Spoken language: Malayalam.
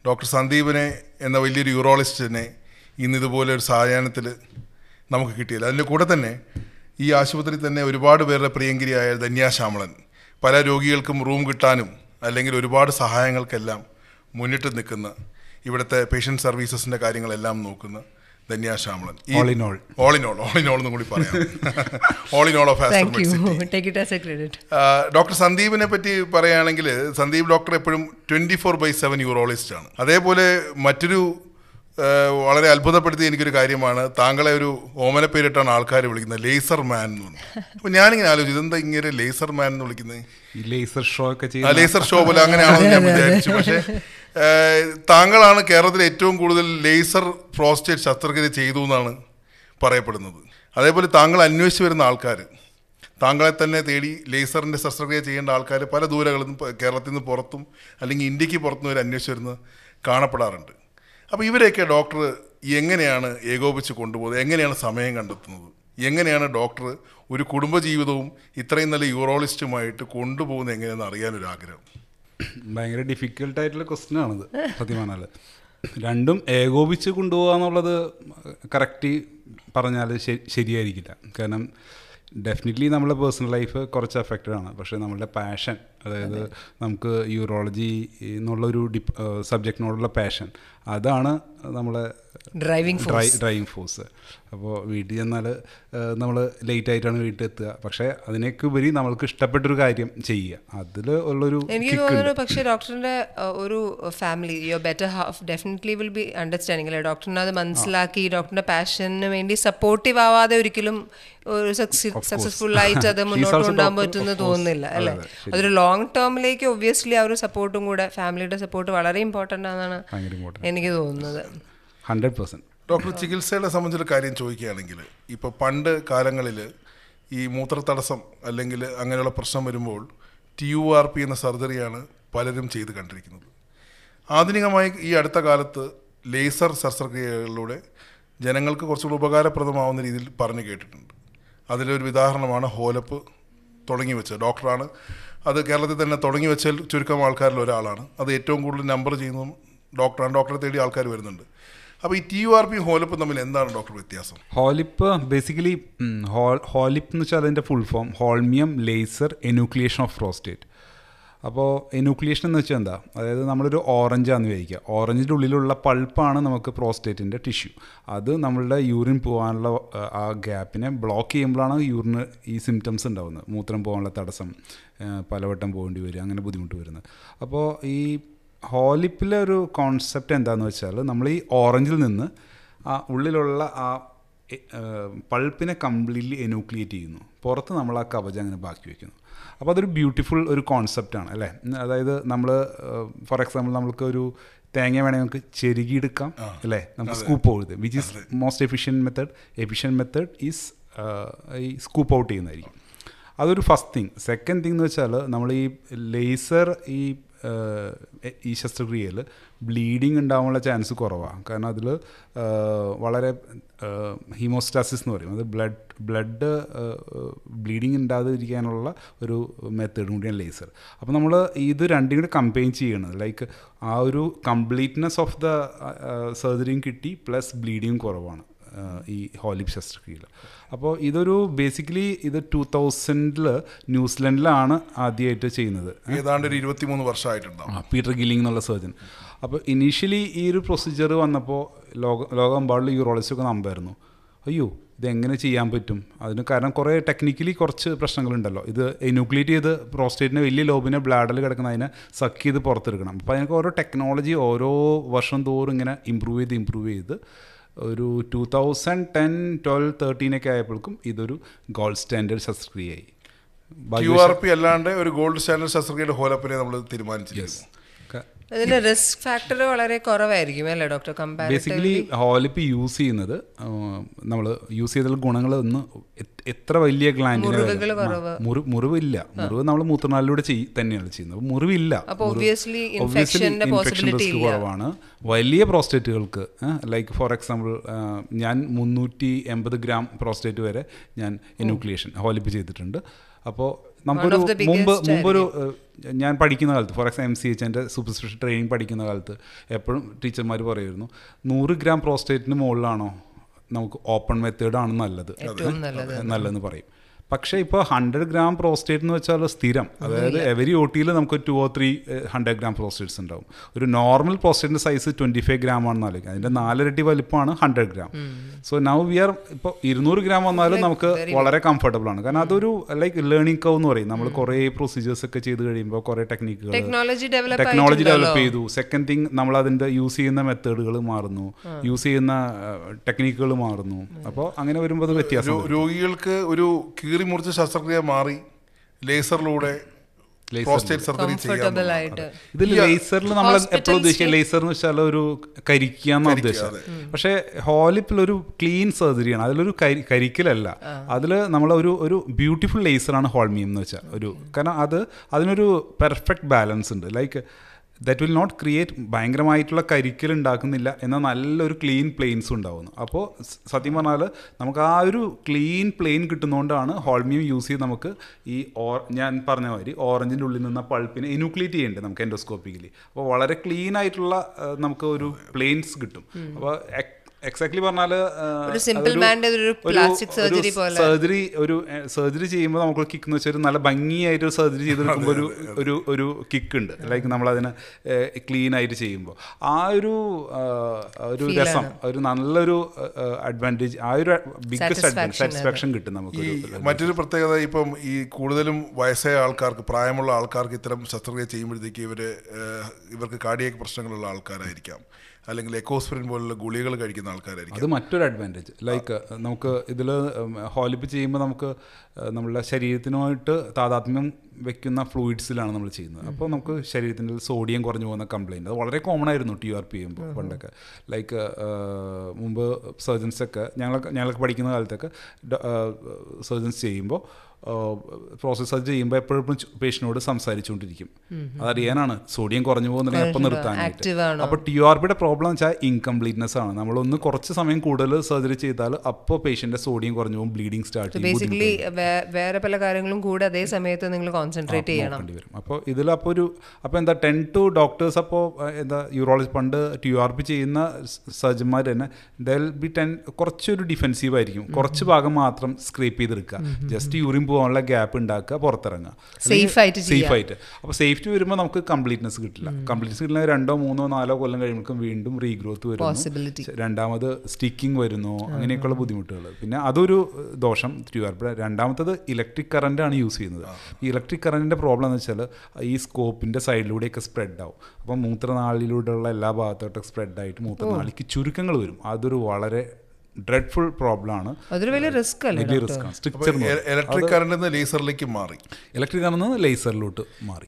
ഡോക്ടർ സന്ദീപിനെ എന്ന വലിയൊരു യൂറോളജിസ്റ്റിനെ ഇന്ന് ഇതുപോലെ ഒരു സായാഹ്നത്തിൽ നമുക്ക് കിട്ടിയില്ല അതിൻ്റെ കൂടെ തന്നെ ഈ ആശുപത്രിയിൽ തന്നെ ഒരുപാട് പേരുടെ പ്രിയങ്കരിയായ ധന്യ ശ്യാമളൻ പല രോഗികൾക്കും റൂം കിട്ടാനും അല്ലെങ്കിൽ ഒരുപാട് സഹായങ്ങൾക്കെല്ലാം മുന്നിട്ട് നിൽക്കുന്ന ഇവിടുത്തെ പേഷ്യൻ്റ് സർവീസസിൻ്റെ കാര്യങ്ങളെല്ലാം നോക്കുന്ന Dhanya Shyamalan All in all. All in all all in all എന്നും കൂടി പറയാം all in all of thank you Aster take it as a credit doctor സന്ദീപിനെ പറ്റി പറയുകയാണെങ്കിൽ സന്ദീപ് ഡോക്ടർ എപ്പോഴും twenty four by seven urologist ആണ് അതേപോലെ മറ്റൊരു ആ, വളരെ അത്ഭുതപ്പെടുത്തിയ എനിക്കൊരു കാര്യമാണ് താങ്കളെ ഒരു ഓമന പേരിട്ടാണ് ആൾക്കാർ വിളിക്കുന്നത് ലേസർ മാൻ എന്ന് പറഞ്ഞു അപ്പോൾ ഞാനിങ്ങനെ ആലോചിച്ചു ഇതെന്താ ഇങ്ങനെ ലേസർ മാൻ എന്ന് വിളിക്കുന്നത് ഈ ലേസർ ഷോ ഒക്കെ ആ ചെയ്യുന്ന ലേസർ ഷോ പോലെ അങ്ങനെയാണെന്ന് ഞാൻ വിചാരിച്ചു പക്ഷേ ആ, താങ്കളാണ് കേരളത്തിൽ ഏറ്റവും കൂടുതൽ ലേസർ പ്രോസ്റ്റേറ്റ് ശസ്ത്രക്രിയ ചെയ്തു എന്നാണ് പറയപ്പെടുന്നത് അതേപോലെ താങ്കൾ അന്വേഷിച്ച് വരുന്ന ആൾക്കാർ താങ്കളെ തന്നെ തേടി ലേസറിൻ്റെ ശസ്ത്രക്രിയ ചെയ്യേണ്ട ആൾക്കാർ പല ദൂരങ്ങളിൽ നിന്ന് പ- കേരളത്തിൽ നിന്ന് പുറത്തും അല്ലെങ്കിൽ ഇന്ത്യക്ക് പുറത്തും വരെ അന്വേഷിച്ച് വരുന്നത് കാണപ്പെടാറുണ്ട് അപ്പോൾ ഇവരെയൊക്കെ ഡോക്ടർ എങ്ങനെയാണ് ഏകോപിച്ച് കൊണ്ടുപോകുന്നത് എങ്ങനെയാണ് സമയം കണ്ടെത്തുന്നത് എങ്ങനെയാണ് ഡോക്ടർ ഒരു കുടുംബജീവിതവും ഇത്രയും നല്ല യൂറോളിസ്റ്റുമായിട്ട് കൊണ്ടുപോകുന്നത് എങ്ങനെയാണെന്ന് അറിയാനൊരു ആഗ്രഹം ഭയങ്കര ഡിഫിക്കൽട്ട് ആയിട്ടുള്ള ക്വസ്റ്റ്യൻ ആണിത് സത്യം പറഞ്ഞാൽ രണ്ടും ഏകോപിച്ച് കൊണ്ടുപോകുക എന്നുള്ളത് കറക്റ്റ് പറഞ്ഞാൽ ശരിയായിരിക്കില്ല കാരണം ഡെഫിനറ്റ്ലി നമ്മുടെ പേഴ്സണൽ ലൈഫ് കുറച്ച് അഫക്റ്റഡ് ആണ് പക്ഷേ നമ്മളുടെ പാഷൻ അതായത് നമുക്ക് യൂറോളജി എന്നുള്ളൊരു ഡിപ് സബ്ജക്റ്റിനോടുള്ള പാഷൻ അതാണ് നമ്മളെ Driving force. ഡ്രൈവിംഗ് ഫോഴ്സ് അപ്പോൾ വീട്ടിൽ ചെന്നാൽ നമ്മൾ ലേറ്റ് ആയിട്ടാണ് വീട്ടിൽ എത്തുക പക്ഷേ അതിനൊക്കെ ഉപരി നമ്മൾക്ക് ഇഷ്ടപ്പെട്ടൊരു കാര്യം ചെയ്യുക അതിൽ ഉള്ളൊരു എനിക്ക് kick തോന്നുന്നു ഉണ്ട്. പക്ഷേ ഡോക്ടറിന്റെ അഹ്, ഒരു family your better half definitely will be understanding അല്ലെ ഡോക്ടറിനെ അത് മനസ്സിലാക്കി ഡോക്ടറിന്റെ പാഷന് വേണ്ടി സപ്പോർട്ടീവ് ആവാതെ ഒരിക്കലും ഒരു സക്സസ്ഫുൾ ആയിട്ട് അത് She's മുന്നോട്ട് also കൊണ്ടുപോകാൻ doctor, പറ്റുമെന്ന് of course. തോന്നുന്നില്ല അതെ, അല്ലേ അതെ, ശരി. അതൊരു ലോങ് ടേമിലേക്ക് ഒബ്വിയസ്ലി ആ ഒരു സപ്പോർട്ടും കൂടെ ഫാമിലിയുടെ സപ്പോർട്ട് വളരെ ഇമ്പോർട്ടൻ്റ് ആണെന്നാണ് ഭയങ്കര important. എനിക്ക് തോന്നുന്നത് ഹൺഡ്രഡ് പെർസെൻറ്റ് ഡോക്ടർ ചികിത്സയുടെ സംബന്ധിച്ചൊരു കാര്യം ചോദിക്കുകയാണെങ്കിൽ ഇപ്പോൾ പണ്ട് കാലങ്ങളിൽ ഈ മൂത്രത്തടസ്സം അല്ലെങ്കിൽ അങ്ങനെയുള്ള പ്രശ്നം വരുമ്പോൾ ടി യു ആർ പി എന്ന സർജറിയാണ് പലരും ചെയ്ത് കണ്ടിരിക്കുന്നത് ആധുനികമായി ഈ അടുത്ത കാലത്ത് ലേസർ ശസ്ത്രക്രിയകളിലൂടെ ജനങ്ങൾക്ക് കുറച്ചുകൂടി ഉപകാരപ്രദമാവുന്ന രീതിയിൽ പറഞ്ഞു കേട്ടിട്ടുണ്ട് അതിലൊരു ഉദാഹരണമാണ് ഹോലപ്പ് തുടങ്ങി വെച്ചത് ഡോക്ടറാണ് അത് കേരളത്തിൽ തന്നെ തുടങ്ങി വെച്ചതിൽ ചുരുക്കം ആൾക്കാരിൽ ഒരാളാണ് അത് ഏറ്റവും കൂടുതൽ നമ്പർ ചെയ്യുന്നതും ഡോക്ടറാണ് ഡോക്ടറെ തേടി ആൾക്കാർ വരുന്നുണ്ട് അപ്പോൾ ഈ ടി യു ആർ പി ഹോലപ്പും തമ്മിൽ എന്താണ് ഡോക്ടർ വ്യത്യാസം ഹോളിപ്പ് ബേസിക്കലി ഹോളിപ്പ് എന്ന് വെച്ചാൽ അതിൻ്റെ full form holmium laser enucleation of prostate അപ്പോൾ എനൂക്ലിയേഷൻ എന്ന് വെച്ചാൽ എന്താ അതായത് നമ്മളൊരു ഓറഞ്ചാന്ന് വിചാരിക്കുക ഓറഞ്ചിൻ്റെ ഉള്ളിലുള്ള പൾപ്പാണ് നമുക്ക് പ്രോസ്റ്റേറ്റിൻ്റെ ടിഷ്യൂ അത് നമ്മളുടെ യൂറിൻ പോകാനുള്ള ആ, ആ ഗ്യാപ്പിനെ ബ്ലോക്ക് ചെയ്യുമ്പോഴാണ് യൂറിന് ഈ സിംറ്റംസ് ഉണ്ടാകുന്നത് മൂത്രം പോകാനുള്ള തടസ്സം ആ, പലവട്ടം പോകേണ്ടി വരിക അങ്ങനെ ബുദ്ധിമുട്ട് വരുന്നത് അപ്പോൾ ഈ ഹോളിപ്പിലെ ഒരു കോൺസെപ്റ്റ് എന്താണെന്ന് വെച്ചാൽ നമ്മൾ ഈ ഓറഞ്ചിൽ നിന്ന് ആ ഉള്ളിലുള്ള ആ എ- ഏഹ് പൾപ്പിനെ കംപ്ലീറ്റ്ലി എനൂക്ലിയേറ്റ് ചെയ്യുന്നു പുറത്ത് നമ്മൾ ആ കവചം അങ്ങനെ ബാക്കി വെക്കുന്നു അപ്പോൾ അതൊരു ബ്യൂട്ടിഫുൾ ഒരു കോൺസെപ്റ്റാണ് അല്ലേ ഉം, അതായത് നമ്മൾ ഫോർ എക്സാമ്പിൾ നമ്മൾക്ക് ഒരു തേങ്ങ വേണമെങ്കിൽ നമുക്ക് ചെരുകിയെടുക്കാം അല്ലേ നമുക്ക് സ്കൂപ്പ് ഔട്ട് ചെയ്ത് which is most efficient method efficient method is ഈ സ്കൂപ്പ് ഔട്ട് ചെയ്യുന്നതായിരിക്കും അതൊരു ഫസ്റ്റ് തിങ് സെക്കൻഡ് തിങ് എന്ന് വെച്ചാൽ നമ്മൾ ഈ ലേസർ ഈ ഏഹ്, ഈ ശസ്ത്രക്രിയയിൽ ബ്ലീഡിങ് ഉണ്ടാവാനുള്ള ചാൻസ് കുറവാണ് കാരണം അതിൽ വളരെ ഹീമോസ്റ്റാസിസ് എന്ന് പറയും അത് ബ്ലഡ് ബ്ലഡ് ബ്ലീഡിങ് ഉണ്ടാകാതിരിക്കാനുള്ള ഒരു മെത്തേഡ് കൂടിയാണ് ലേസർ അപ്പോൾ നമ്മൾ ഇത് രണ്ടും കൂടി കമ്പൈൻ ചെയ്യണത് ലൈക്ക് ആ ഒരു കംപ്ലീറ്റ്നെസ് ഓഫ് ദ സർജറിയും കിട്ടി പ്ലസ് ബ്ലീഡിങ് കുറവാണ് ആഹ് ഈ ഹോലിപ്പ് ശസ്ത്രക്രിയയിൽ അപ്പോൾ ഇതൊരു ബേസിക്കലി ഇത് ടൂ തൗസൻഡിൽ ന്യൂസിലൻഡിലാണ് ആദ്യമായിട്ട് ചെയ്യുന്നത് ഏതാണ്ട് ഒരു ഇരുപത്തിമൂന്ന് വർഷമായിട്ടുണ്ടാവും ആ പീറ്റർ ഗില്ലിംഗ് എന്നുള്ള സർജൻ അപ്പോൾ ഇനീഷ്യലി ഈ ഒരു പ്രൊസീജിയർ വന്നപ്പോൾ ലോക ലോകമെമ്പാടുള്ള യൂറോളജിസ്റ്റൊക്കെ നമ്പായിരുന്നു അയ്യോ ഇതെങ്ങനെ ചെയ്യാൻ പറ്റും അതിന് കാരണം കുറേ ടെക്നിക്കലി കുറച്ച് പ്രശ്നങ്ങളുണ്ടല്ലോ ഇത് ന്യൂക്ലിയേറ്റ് ചെയ്ത് പ്രോസ്റ്റേറ്റിനെ വലിയ ലോബിനെ ബ്ലാഡിൽ കിടക്കുന്ന അതിനെ സക്ക് ചെയ്ത് പുറത്തെടുക്കണം അപ്പോൾ അതിനൊക്കെ ഓരോ ടെക്നോളജി ഓരോ വർഷം തോറും ഇങ്ങനെ ഇമ്പ്രൂവ് ചെയ്ത് ഇമ്പ്രൂവ് ചെയ്ത് ഒരു ടൂ തൗസൻഡ് ടെൻ ട്വൽവ് തേർട്ടീനൊക്കെ ആയപ്പോഴേക്കും ഇതൊരു ഗോൾഡ് സ്റ്റാൻഡേർഡ് ശസ്ത്രക്രിയയായി ക്യു ആർ പി അല്ലാണ്ട് ഒരു ഗോൾഡ് സ്റ്റാൻഡേർഡ് ശസ്ത്രക്രിയയുടെ ഹോലപ്പിനെ നമ്മൾ തീരുമാനിച്ചിരിക്കുന്നു ക- അതിന്റെ റിസ്ക് ഫാക്ടർ വളരെ കുറവായിരിക്കും അല്ലേ doctor comparatively basically HoLEP use ചെയ്യുന്നത് നമ്മൾ യൂസ് ചെയ്തുള്ള ഗുണങ്ങൾ ഒന്ന് എ- എത്ര വലിയ മുറിവുകൾ ഗ്ലാൻഡിന് കുറവ്. മുറിവില്ല മുറിവ് നമ്മൾ മൂത്രനാളിലൂടെ ചെയ്- തന്നെയാണ് ചെയ്യുന്നത് അപ്പോൾ മുറിവില്ല അപ്പോൾ മുറിവ്- obviously obviously infectionന്റെ infection possibility risk ഇല്ല. കുറവാണ് വലിയ പ്രോസ്റ്റേറ്റുകൾക്ക് ലൈക്ക് ഫോർ എക്സാമ്പിൾ ഞാൻ മുന്നൂറ്റി എൺപത് ഗ്രാം പ്രോസ്റ്റേറ്റ് വരെ ഞാൻ എന്യൂക്ലിയേഷൻ ഹോലിപ്പ് ചെയ്തിട്ടുണ്ട് അപ്പോൾ നമുക്കൊരു One of the മുമ്പ് biggest മുമ്പൊരു ഏഹ്, ഞാൻ പഠിക്കുന്ന കാലത്ത് for example M C H എൻ്റെ സൂപ്പർ സ്പെഷ്യൽ ട്രെയിനിങ് പഠിക്കുന്ന കാലത്ത് എപ്പോഴും ടീച്ചർമാർ പറയുമായിരുന്നു നൂറ് ഗ്രാം പ്രോസ്റ്റേറ്റിന് മുകളിലാണോ നമുക്ക് ഓപ്പൺ മെത്തേഡാണ് നല്ലത് ഏറ്റവും നല്ലത് നല്ലതെന്ന് പറയും പക്ഷേ ഇപ്പോൾ ഹൺഡ്രഡ് ഗ്രാം പ്രോസ്റ്റേറ്റ് എന്ന് വെച്ചാൽ സ്ഥിരം അതായത് എവരി ഒ ടിയിൽ നമുക്ക് two or three hundred gram prostates ഉണ്ടാവും ഒരു നോർമൽ പ്രോസ്റ്റേറ്റിൻ്റെ സൈസ് ട്വൻറ്റി ഫൈവ് ഗ്രാം ആണെന്ന് ആലോചിക്കുക അതിൻ്റെ നാലരട്ടി വലിപ്പമാണ് hundred gram so now we are ഇപ്പോൾ ഇരുന്നൂറ് ഗ്രാം വന്നാലും നമുക്ക് വളരെ കംഫർട്ടബിൾ ആണ് കാരണം അതൊരു ലൈക്ക് ലേണിംഗ് കവ് എന്ന് പറയും നമ്മൾ കുറേ പ്രൊസീജിയേഴ്സ് ഒക്കെ ചെയ്ത് കഴിയുമ്പോൾ കുറേ ടെക്നിക്കുകൾ ടെക്നോളജി ഡെവലപ്പ് ടെക്നോളജി ഡെവലപ്പ് ചെയ്തു സെക്കൻഡ് തിങ് നമ്മൾ അതിന്റെ യൂസ് ചെയ്യുന്ന മെത്തേഡുകൾ മാറുന്നു യൂസ് ചെയ്യുന്ന ടെക്നിക്കുകൾ മാറുന്നു അപ്പോൾ അങ്ങനെ വരുമ്പോൾ അത് വ്യത്യാസം രോ- രോഗികൾക്ക് ഒരു കീറി മുറിച്ച ശസ്ത്രക്രിയ മാറി ലേസറിലൂടെ Laser പ്രോസ്റ്റേറ്റ് സർജറി കംഫർട്ടബിൾ ചെയ്യാം ആയിട്ട് ഇതിൽ ലേസറിൽ നമ്മൾ എപ്പോഴും ഉദ്ദേശിക്കുക ലേസർ എന്ന് വെച്ചാൽ ഒരു കരിക്കുക എന്നാണ് ഉദ്ദേശം പക്ഷേ ഹോലിപ്പിൽ ഒരു ക്ലീൻ സർജറിയാണ് അതിലൊരു കരി കരിക്കലല്ല അതിൽ നമ്മൾ ഒരു ഒരു ബ്യൂട്ടിഫുൾ ലേസറാണ് ഹോൾമിയം എന്ന് വെച്ചാൽ ഒരു കാരണം അത് അതിനൊരു പെർഫെക്റ്റ് ബാലൻസ് ഉണ്ട് like that will not create ഭയങ്കരമായിട്ടുള്ള കരിക്കൽ ഉണ്ടാക്കുന്നില്ല എന്നാൽ നല്ലൊരു ക്ലീൻ പ്ലെയിൻസ് ഉണ്ടാവുന്നു അപ്പോൾ സ് സത്യം പറഞ്ഞാൽ നമുക്ക് ആ ഒരു ക്ലീൻ പ്ലെയിൻ കിട്ടുന്നതുകൊണ്ടാണ് ഹോൾമിയം യൂസ് ചെയ്ത് നമുക്ക് ഈ ഓർ ഞാൻ പറഞ്ഞ മാതിരി ഓറഞ്ചിൻ്റെ ഉള്ളിൽ നിന്ന് പൾപ്പിനെ ഇനുക്ലിയേറ്റ് ചെയ്യേണ്ടത് നമുക്ക് എൻഡോസ്കോപ്പിക്കലി അപ്പോൾ വളരെ ക്ലീൻ ആയിട്ടുള്ള ആ, നമുക്ക് ഒരു പ്ലെയിൻസ് കിട്ടും അപ്പോൾ എക്സാക്ട്ലി പറഞ്ഞാൽ ഒരു simple man-ന്റെ ഒരു plastic surgery പോലെ. സർജറി ഒരു സർജറി ചെയ്യുമ്പോൾ നമുക്ക് കിക്ക് എന്ന് വെച്ചാൽ ഒരു നല്ല ഭംഗിയായിട്ട് ഒരു സർജറി ചെയ്തെടുക്കുമ്പോൾ ഒരു ഒരു ഒരു കിക്ക് ഉണ്ട് ലൈക്ക് നമ്മളതിനെ ക്ലീൻ ആയിട്ട് ചെയ്യുമ്പോൾ ആ ഒരു ആ, ഒരു Feel രസം ഒരു നല്ലൊരു അഡ്വാൻറ്റേജ് ആ ഒരു ബിഗ്ഗസ്റ്റ് അഡ്വാൻറ്റേജ് Satisfaction സാറ്റിസ്ഫാക്ഷൻ കിട്ടും നമുക്ക് ഈ മറ്റൊരു പ്രത്യേകത ഇപ്പം ഈ കൂടുതലും വയസ്സായ ആൾക്കാർക്ക് പ്രായമുള്ള ആൾക്കാർക്ക് ഇത്തരം ശസ്ത്രക്രിയ ചെയ്യുമ്പോഴത്തേക്ക് ഇവര് ഏഹ്, ഇവർക്ക് കാർഡിയക് പ്രശ്നങ്ങളുള്ള ആൾക്കാരായിരിക്കാം അല്ലെങ്കിൽ എക്കോസ്പിരിൻ പോലുള്ള ഗുളികകൾ കഴിക്കുന്ന ആൾക്കാരായിരിക്കാം അത് മറ്റൊരു അഡ്വാൻറ്റേജ് ലൈക്ക് നമുക്ക് ഇതിൽ ഹോലിപ്പ് ചെയ്യുമ്പോൾ നമുക്ക് ഏഹ്, നമ്മളുടെ ശരീരത്തിനുമായിട്ട് താതാത്മ്യം വെക്കുന്ന ഫ്ലൂയിഡ്സിലാണ് നമ്മൾ ചെയ്യുന്നത് അപ്പോൾ നമുക്ക് ശരീരത്തിൻ്റെ സോഡിയം കുറഞ്ഞു പോകുന്ന കംപ്ലയിൻറ്റ് അത് വളരെ കോമൺ ആയിരുന്നു ടി ആർ പി ചെയ്യുമ്പോൾ പണ്ടൊക്കെ ലൈക്ക് മുമ്പ് സർജൻസൊക്കെ ഞങ്ങളൊക്കെ ഞങ്ങളൊക്കെ പഠിക്കുന്ന കാലത്തൊക്കെ സർജൻസ് ചെയ്യുമ്പോൾ പ്രോസസ് സർജറി ചെയ്യുമ്പോൾ എപ്പോഴും പേഷ്യനോട് സംസാരിച്ചുകൊണ്ടിരിക്കും അതറിയാനാണ് സോഡിയം കുറഞ്ഞു പോകുന്നില്ല അപ്പം നിർത്താനായിട്ട് active ആണോ? അപ്പോൾ ടി ആർ പിയുടെ പ്രോബ്ലം വെച്ചാൽ ഇൻകംപ്ലീറ്റ്നെസ് ആണ് നമ്മളൊന്ന് കുറച്ച് സമയം കൂടുതൽ സർജറി ചെയ്താൽ അപ്പോൾ പേഷ്യൻ്റെ സോഡിയം കുറഞ്ഞു പോകും ബ്ലീഡിങ് സ്റ്റാർട്ട് ചെയ്യും ബേസിക്കലി വേറെ പല കാര്യങ്ങളും കൂടെ അതേ സമയത്ത് നിങ്ങൾ കോൺസെൻട്രേറ്റ് ചെയ്യണം നോക്കേണ്ടി വരും അപ്പോൾ ഇതിൽ അപ്പോൾ ഒരു അപ്പോൾ എന്താ ടെൻ ടു ഡോക്ടേഴ്സ് അപ്പോൾ എന്താ യൂറോളജി പണ്ട് ടി ആർ പി ചെയ്യുന്ന സർജന്മാർ തന്നെ ദൽ ബി ടെൻ കുറച്ചൊരു ഡിഫെൻസീവ് ആയിരിക്കും കുറച്ച് ഭാഗം മാത്രം സ്ക്രേപ്പ് ചെയ്തെടുക്കുക ജസ്റ്റ് യൂറിൻ പോകാനുള്ള ഗ്യാപ്പ് ഉണ്ടാക്കുക പുറത്തിറങ്ങുക Safe ആയിട്ട് സേഫ് ആയിട്ട് അപ്പോൾ സേഫ്റ്റി വരുമ്പോൾ നമുക്ക് കംപ്ലീറ്റ്നെസ് കിട്ടില്ല കംപ്ലീറ്റ്നെസ് കിട്ടില്ല രണ്ടോ മൂന്നോ നാലോ കൊല്ലം കഴിയുമ്പോൾ വീണ്ടും റീഗ്രോത്ത് വരുന്നു Possibility. രണ്ടാമത് സ്റ്റിക്കിംഗ് വരുന്നു അങ്ങനെയൊക്കെയുള്ള ബുദ്ധിമുട്ടുകൾ പിന്നെ അതൊരു ഏഹ്, ദോഷം ട്യൂബർ രണ്ടാമത്തത് ഇലക്ട്രിക് കറണ്ട് ആണ് യൂസ് ചെയ്യുന്നത് ഈ ഇലക്ട്രിക് കറണ്ടിൻ്റെ പ്രോബ്ലം എന്ന് വെച്ചാൽ ഈ സ്കോപ്പിൻ്റെ സൈഡിലൂടെയൊക്കെ സ്പ്രെഡ് ആവും അപ്പോൾ മൂത്രനാളിലൂടെയുള്ള എല്ലാ ഭാഗത്തോട്ടൊക്കെ സ്പ്രെഡ് ആയിട്ട് മൂത്രനാളിക്ക് ചുരുക്കങ്ങൾ വരും അതൊരു വളരെ ഡ്രെഡ്ഫുൾ പ്രോബ്ലം ആണ് അതൊരു വലിയ റിസ്ക് അല്ലേ വലിയ റിസ്ക് ആണ് സ്ട്രിക്ചർ ഇലക്ട്രിക് കറണ്ടിൽ നിന്ന് ലേസറിലേക്ക് മാറി ഇലക്ട്രിക് കറണ്ട് ലേസറിലോട്ട് മാറി